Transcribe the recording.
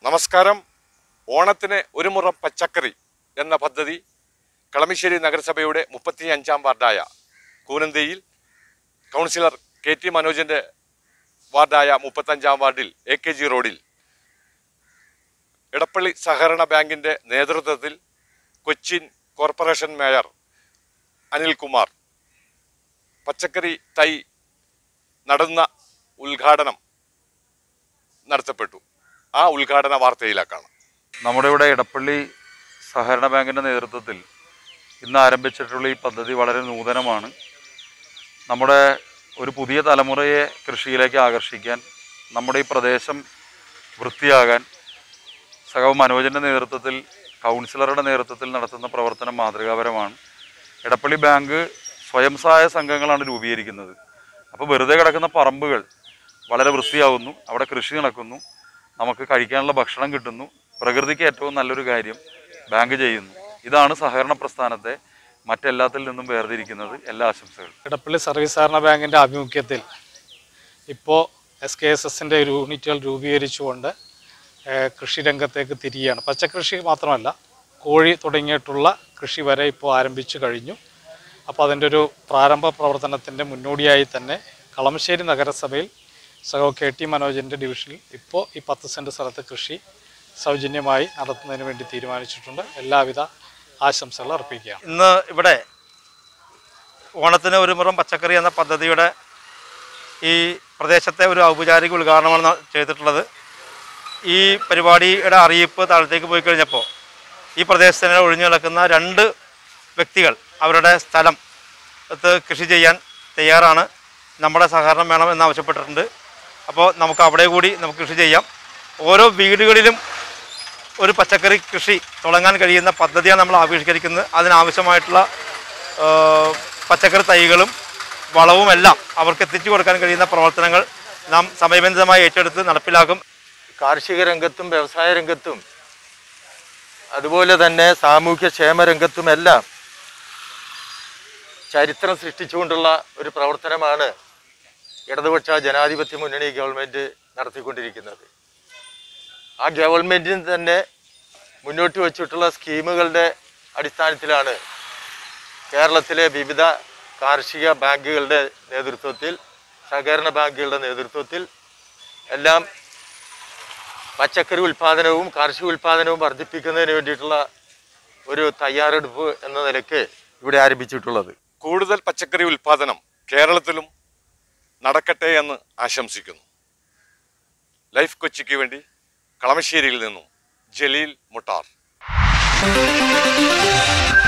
നമസ്കാരം ഓണത്തിന് ഒരു മുറം പച്ചക്കറി എന്ന പദ്ധതി കളമശ്ശേരി നഗരസഭയുടെ മുപ്പത്തി അഞ്ചാം വാർഡായ കൂനന്തിയിൽ കൗൺസിലർ കെ ടി മനോജിൻ്റെ വാർഡായ മുപ്പത്തഞ്ചാം വാർഡിൽ എ കെ ജി റോഡിൽ ഇടപ്പള്ളി സഹകരണ ബാങ്കിൻ്റെ നേതൃത്വത്തിൽ കൊച്ചിൻ കോർപ്പറേഷൻ മേയർ അനിൽകുമാർ പച്ചക്കറി തൈ നടുന്ന ഉദ്ഘാടനം നടത്തപ്പെട്ടു ആ ഉദ്ഘാടന വാർത്തയിലേക്കാണ് നമ്മുടെ ഇവിടെ ഇടപ്പള്ളി സഹകരണ ബാങ്കിൻ്റെ നേതൃത്വത്തിൽ ഇന്ന് ആരംഭിച്ചിട്ടുള്ള ഈ പദ്ധതി വളരെ നൂതനമാണ് നമ്മുടെ ഒരു പുതിയ തലമുറയെ കൃഷിയിലേക്ക് ആകർഷിക്കാൻ നമ്മുടെ ഈ പ്രദേശം വൃത്തിയാകാൻ സഹവ് മനോജിൻ്റെ നേതൃത്വത്തിൽ കൗൺസിലറുടെ നേതൃത്വത്തിൽ നടത്തുന്ന പ്രവർത്തനം മാതൃകാപരമാണ് ഇടപ്പള്ളി ബാങ്ക് സ്വയം സഹായ സംഘങ്ങളാണ് രൂപീകരിക്കുന്നത് അപ്പോൾ വെറുതെ കിടക്കുന്ന പറമ്പുകൾ വളരെ വൃത്തിയാവുന്നു അവിടെ കൃഷി നടക്കുന്നു നമുക്ക് കഴിക്കാനുള്ള ഭക്ഷണം കിട്ടുന്നു പ്രകൃതിക്ക് ഏറ്റവും നല്ലൊരു കാര്യം ബാങ്ക് ചെയ്യുന്നു ഇതാണ് സഹകരണ പ്രസ്ഥാനത്തെ മറ്റെല്ലാത്തിൽ നിന്നും വേർതിരിക്കുന്നത് എല്ലാ ആശംസകളും ഇടപ്പള്ളി സർവീസ് സഹകരണ ബാങ്കിൻ്റെ ആഭിമുഖ്യത്തിൽ ഇപ്പോൾ എസ് കെ എസ് എസിൻ്റെ യൂണിറ്റുകൾ രൂപീകരിച്ചുകൊണ്ട് ഏഹ്, കൃഷി രംഗത്തേക്ക് തിരിയുകയാണ് പച്ചക്കൃഷി മാത്രമല്ല കോഴി തുടങ്ങിയിട്ടുള്ള കൃഷി വരെ ഇപ്പോൾ ആരംഭിച്ചു കഴിഞ്ഞു അപ്പോൾ അതിൻ്റെ ഒരു പ്രാരംഭ പ്രവർത്തനത്തിൻ്റെ മുന്നോടിയായി തന്നെ കളമശ്ശേരി നഗരസഭയിൽ സഹോ കെ ടി മനോജിൻ്റെ ഡിവിഷനിൽ ഇപ്പോൾ ഈ പത്ത് സെൻറ്റ് സ്ഥലത്ത് കൃഷി സൗജന്യമായി നടത്തുന്നതിന് വേണ്ടി തീരുമാനിച്ചിട്ടുണ്ട് എല്ലാവിധ ആശംസകൾ അർപ്പിക്കുകയാണ് ഇന്ന് ഇവിടെ ഓണത്തിന് ഒരു മുറം പച്ചക്കറി എന്ന പദ്ധതിയുടെ ഈ പ്രദേശത്തെ ഒരു ഔപചാരിക ഉദ്ഘാടനമാണ് ന- ചെയ്തിട്ടുള്ളത് ഈ പരിപാടിയുടെ അറിയിപ്പ് താഴത്തേക്ക് പോയി കഴിഞ്ഞപ്പോൾ ഈ പ്രദേശത്തിന് ഒഴിഞ്ഞു കിടക്കുന്ന രണ്ട് വ്യക്തികൾ അവരുടെ സ്ഥലം ത്ത് കൃഷി ചെയ്യാൻ തയ്യാറാണ് നമ്മുടെ സഹകരണം വേണം എന്ന് ആവശ്യപ്പെട്ടിട്ടുണ്ട് അപ്പോൾ നമുക്ക് അവിടെ കൂടി നമുക്ക് കൃഷി ചെയ്യാം ഓരോ വീടുകളിലും ഒരു പച്ചക്കറി കൃഷി തുടങ്ങാൻ കഴിയുന്ന പദ്ധതിയാണ് നമ്മൾ ആവിഷ്കരിക്കുന്നത് അതിനാവശ്യമായിട്ടുള്ള ആ, പച്ചക്കറി തൈകളും വളവും എല്ലാം അവർക്ക് എത്തിച്ചു കൊടുക്കാൻ കഴിയുന്ന പ്രവർത്തനങ്ങൾ നാം സമയബന്ധിതമായി ഏറ്റെടുത്ത് നടപ്പിലാക്കും കാർഷിക രംഗത്തും വ്യവസായ രംഗത്തും അതുപോലെ തന്നെ സാമൂഹ്യ ക്ഷേമ രംഗത്തുമെല്ലാം ചരിത്രം സൃഷ്ടിച്ചുകൊണ്ടുള്ള ഒരു പ്രവർത്തനമാണ് ഇടതുപക്ഷ ജനാധിപത്യ മുന്നണി ഗവൺമെൻറ് നടത്തിക്കൊണ്ടിരിക്കുന്നത് ആ ഗവൺമെൻറ്റിന് തന്നെ മുന്നോട്ട് വച്ചിട്ടുള്ള സ്കീമുകളുടെ അടിസ്ഥാനത്തിലാണ് കേരളത്തിലെ വിവിധ കാർഷിക ബാങ്കുകളുടെ നേതൃത്വത്തിൽ സഹകരണ ബാങ്കുകളുടെ നേതൃത്വത്തിൽ എല്ലാം പച്ചക്കറി ഉൽപ്പാദനവും കാർഷിക ഉൽപ്പാദനവും വർദ്ധിപ്പിക്കുന്നതിന് വേണ്ടിയിട്ടുള്ള ഒരു തയ്യാറെടുപ്പ് എന്ന നിലയ്ക്ക് ഇവിടെ ആരംഭിച്ചിട്ടുള്ളത് കൂടുതൽ പച്ചക്കറി ഉൽപ്പാദനം കേരളത്തിലും നടക്കട്ടെ എന്ന് ആശംസിക്കുന്നു ലൈഫ് കൊച്ചിക്ക് വേണ്ടി കളമശ്ശേരിയിൽ നിന്നും ജലീൽ മുട്ടാർ